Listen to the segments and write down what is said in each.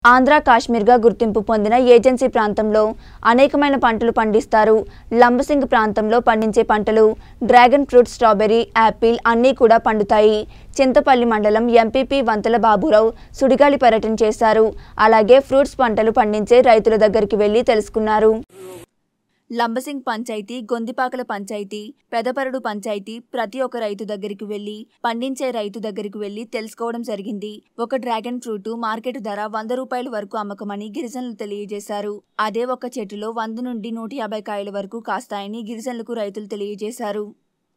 ఆంధ్ర కాశ్మీర్గా గుర్తింపు పొందిన ఏజెన్సీ ప్రాంతంలో అనేకమైన పంటలు పండిస్తారు లంబసింగ్ ప్రాంతంలో పండించే పంటలు డ్రాగన్ ఫ్రూట్ స్ట్రాబెర్రీ యాపిల్ అన్నీ కూడా పండుతాయి చింతపల్లి మండలం ఎంపీపీ వంతల బాబురావు సుడిగాలి పర్యటన చేశారు అలాగే ఫ్రూట్స్ పంటలు పండించే రైతుల దగ్గరికి వెళ్లి తెలుసుకున్నారు లంబసింగ్ పంచాయతీ గొందిపాకల పంచాయతీ పెదపరడు పంచాయతీ ప్రతి ఒక్క రైతు దగ్గరికి వెళ్లి పండించే రైతు దగ్గరికి వెళ్లి తెలుసుకోవడం జరిగింది ఒక డ్రాగన్ ఫ్రూట్ మార్కెట్ ధర వంద రూపాయల వరకు అమ్మకమని గిరిజనులు తెలియజేశారు అదే ఒక చెట్టులో వంద నుండి నూట యాభై కాయల వరకు కాస్తాయని గిరిజనులకు రైతులు తెలియజేశారు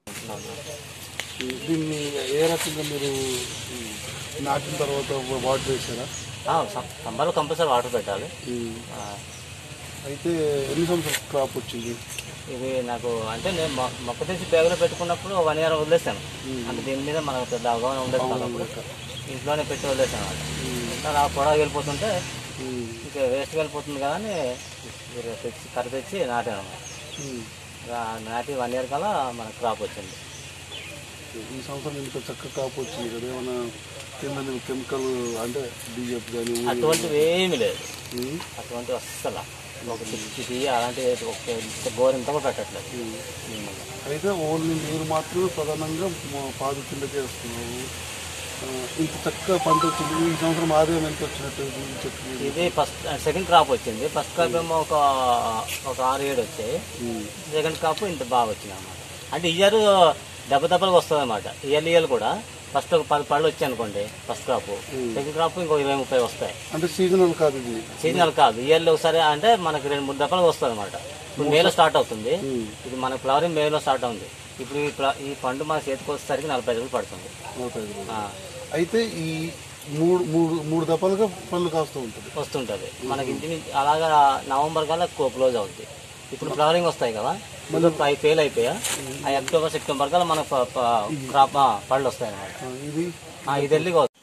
దీన్ని ఏ రకంగా మీరు నాటిన తర్వాత వాటర్ వేసారా సంబాలు కంపల్సరీ వాటర్ పెట్టాలి ఆ, అయితే ఎన్ని సంవత్సరాల క్రాప్ వచ్చింది ఇది నాకు అంటే నేను మొ- మొక్క తీసి బ్యాగులో పెట్టుకున్నప్పుడు వన్ ఇయర్ వదిలేసాను అంటే దీని మీద మనకు పెద్ద అవగాహన ఉండదు కాబట్టి ఇంట్లోనే పెట్టి వదిలేసాను అనమాట అలా పొడవ వెళ్ళిపోతుంటే ఇంకా వేస్ట్ వెళ్ళిపోతుంది కదా అని మీరు తెచ్చి కర్ర తెచ్చి నాటాను అనమాట నాటి వన్ ఇయర్ కల్లా మనకు క్రాప్ వచ్చింది ఈ సంవత్సరం ఇంత చక్కగా క్రాప్ వచ్చింది కదా ఏమైనా కింద కెమికల్ అంటే డిఎఫ్ కానీ అటువంటివి ఏమీ లేదు అటువంటివి అస్సలు ఒక సిక్స్టీ అలాంటి ఒక గోరింత కూడా పెట్టట్లేదు దీనివల్ల. అయితే ఓన్లీ మీరు మాత్రమే ప్రధానంగా మా పాదు కిందకే వస్తున్నావు ఆ, ఇంత చక్కగా పంట వచ్చింది ఈ సంవత్సరం ఆదాయం ఎంత వచ్చినట్టు ఈ చెట్టు మీద? ఇది ఫస్ట్ సెకండ్ క్రాప్ వచ్చింది ఫస్ట్ క్రాప్ ఏమో ఒక ఒక ఆరు ఏడు వచ్చాయి సెకండ్ క్రాప్ ఇంత బాగా వచ్చింది అనమాట అంటే ఇయర్ దెబ్బ దెబ్బలుగా వస్తుంది అనమాట ఇయర్ ఇయర్ కూడా ఫస్ట్ ఒక పది పళ్ళు వచ్చాయి అనుకోండి ఫస్ట్ క్రాప్ సెకండ్ క్రాప్ ఇంకో ఇరవై ముప్పై వస్తాయి అంటే సీజనల్ కాదు ఇది సీజనల్ కాదు ఇయర్లో ఒకసారి అంటే మనకి రెండు మూడు దెబ్బలుగా వస్తుంది అనమాట ఇప్పుడు మేలో స్టార్ట్ అవుతుంది ఇది మన ఫ్లవరింగ్ మేలో స్టార్ట్ అవుతుంది ఇప్పుడు ఈ ప్ల- ఈ పండు మన చేతికి వచ్చేసరికి నలభై రోజులు పడుతుంది నలభై ఐదు రోజులు. ఆ, అయితే ఈ మూడు మూడు మూడు దఫాలుగా పళ్ళు కాస్తూ ఉంటుంది వస్తుంటుంది మనకి ఇంటి నుంచి అలాగా నవంబర్ కల్లా క్లోజ్ అవుతుంది ఇప్పుడు ఫ్లవరింగ్ వస్తాయి కదా ముందు అవి ఫెయిల్ అయిపోయా ఆ అక్టోబర్ సెప్టెంబర్ కల్లా మనకు ప- ప- క్రాప్ ఆ, పళ్ళు వస్తాయి అన్నమాట ఆ, ఇది ఆ, ఇది ఎల్లిగా వస్తుంది.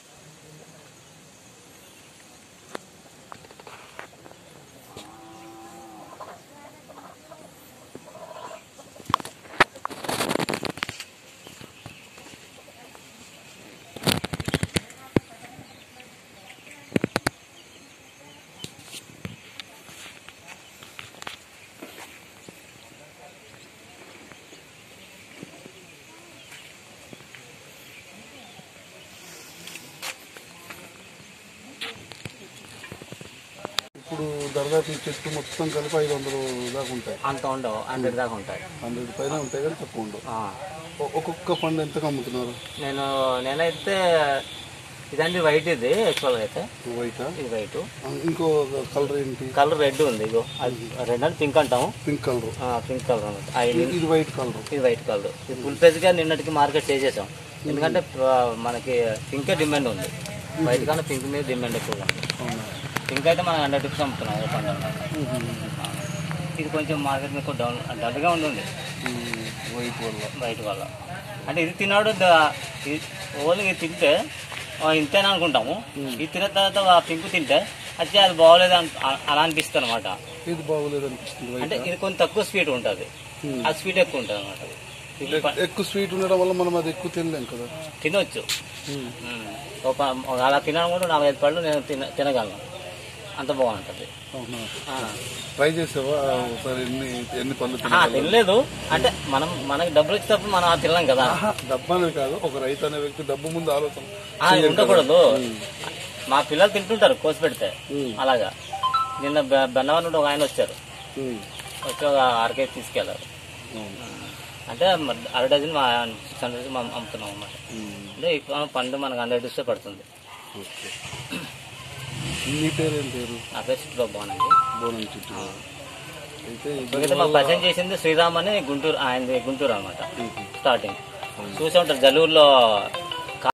ఇప్పుడు దర్దాపు ఈ చెట్టు మొత్తం కలిపి ఐదు వందలు దాకా ఉంటాయి అంత ఉండవు హండ్రెడ్ దాకా ఉంటాయి హండ్రెడ్ పైన ఉంటాయి కానీ తక్కువ ఉండవు ఆ, ఒ- ఒక్కొక్క పండు ఎంతకు అమ్ముతున్నారు నేను నేనైతే ఇదండి వైట్ ఇది యాక్చువల్గా అయితే వైట్ ఇది వైట్ ఇంకో కలర్ ఏంటి కలర్ రెడ్ ఉంది ఇగో అది రెడ్ అంటే పింక్ అంటాము పింక్ కలర్ పింక్ కలర్ అనమాట ఆ, ఇది ఇది వైట్ కలర్ ఇది వైట్ కలర్ ఇది ఫుల్ పేజ్గా నిన్నటికి మార్కెట్ చేసేసాం ఎందుకంటే ఆ, మనకి పింకే డిమాండ్ ఉంది వైట్ కన్నా పింక్ మీద డిమాండ్ ఎక్కువగా ఉంది అవునా పింక్ అయితే మనం హండ్రెడ్ రూపీస్ అమ్ముతున్నాం ఏ పండుగ ఇది కొంచెం మార్కెట్ మీద డౌన్ డల్గా ఉంటుంది వైట్ వల్ల బయట వల్ల అంటే ఇది తిన్నాడు ద- ఇది ఓన్లీ ఇది తింటే ఆ, ఇంతేనా అనుకుంటాము ఇది తిన్న తర్వాత ఆ పింక్ తింటే అది అది బాగోలేదు అన్- అ- అలా అనిపిస్తుంది అనమాట ఇది బాగోలేదు అనిపిస్తుంది వైట్ అంటే ఇది కొంచెం తక్కువ స్వీట్ ఉంటుంది ఆ స్వీట్ ఎక్కువ ఉంటుంది అనమాట ఎక్కువ స్వీట్ ఉండడం వల్ల మనం అది ఎక్కువ తినలేం కదా తినొచ్చు ఉమ్. ఒక ఒక అలా తినాలనుకుంటే నాలుగైదు పళ్ళు నేను తిన తినగలను అంత బాగుంటుంది అవునా ఆ. ట్రై చేసావా ఒకసారి ఎన్ని ఎన్ని పళ్ళు ఆహా, తినగలవు? తినలేదు అంటే మనం మనకి డబ్బులు ఇచ్చేటప్పుడు మనం ఆ తినలేం కదా ఆహా, డబ్బు అనేది కాదు ఒక రైతు అనే వ్యక్తి డబ్బు ముందు ఆలోచన ఆ, ఉండకూడదు మా పిల్లలు తింటుంటారు కోసి పెడితే అలాగా నిన్న బె- బెన్నవరం నుండి ఒక ఆయన వచ్చారు ఉమ్. వచ్చి ఒక అరకేజీ తీసుకెళ్లారు అవును. అంటే మ- అర డజన్ మా సిక్స్ హండ్రెడ్ అమ్ముతున్నాం అన్నమాట ఉమ్. అంటే ఇప్పుడు పండు మనకు హండ్రెడ్ ఇస్తే పడుతుంది ఓకే నీ పేరు ఏం పేరు నా పేరు చిట్టుబాబు బాగుంది బోనం చిట్టు అయితే ఇది ఇప్పుడైతే మాకు పరిచయం చేసింది శ్రీరామ్ అని గుంటూరు ఆయనది గుంటూరు అనమాట స్టార్టింగ్ చూసే ఉంటారు జలూరులో